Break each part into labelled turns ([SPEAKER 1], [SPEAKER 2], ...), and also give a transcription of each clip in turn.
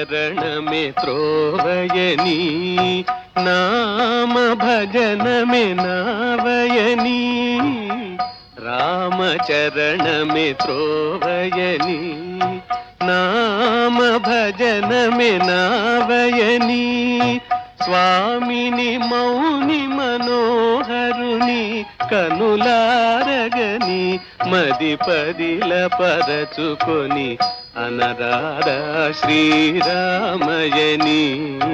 [SPEAKER 1] చరణమే త్రోవయని నామ భజనమే నావయని రామచరణమే త్రోవయని నామ భజనమే నావయని స్వామిని మౌని మనోహరుని కనులారగని మది పదిల పరచుకొని అనరాధా శ్రీరామయని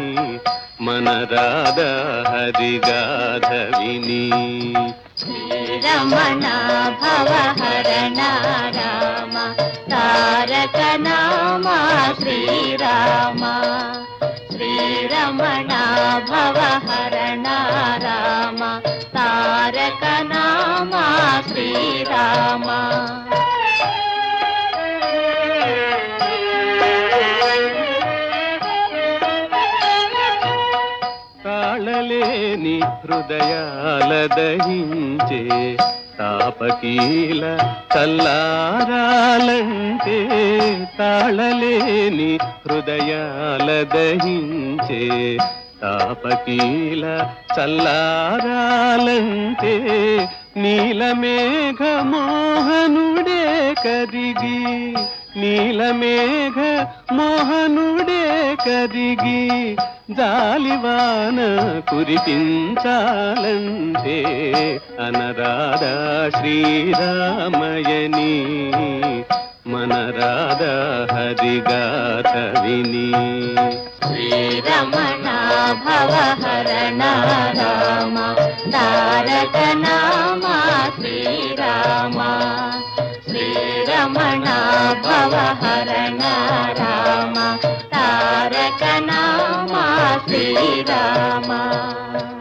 [SPEAKER 1] మనరాధ హరిగాధవిని
[SPEAKER 2] శ్రీరమణ భవహరణ రామ తారక నామ శ్రీరామ శ్రీరమణ భవహరణ రామ తారక నామ శ్రీరామ
[SPEAKER 1] తాళలేని హృదయాల దహించే తాపకీల చల్లారాలంటే తాళలేని హృదయాల దహించే తాపకీల చల్లారాలంటే నీలమేఘ మోహనుడే కరిగి నీలమేఘ మోహనుడే కరిగి జాలివాన కురిపించాలంటే అనరాధా శ్రీరామయని మనరాధా హరిగాథ విని
[SPEAKER 2] శ్రీరమణ భవహరణ రామ తారక నామ శ్రీరామ శ్రీరమణ భవహరణ రామ తారక నామ శ్రీరామ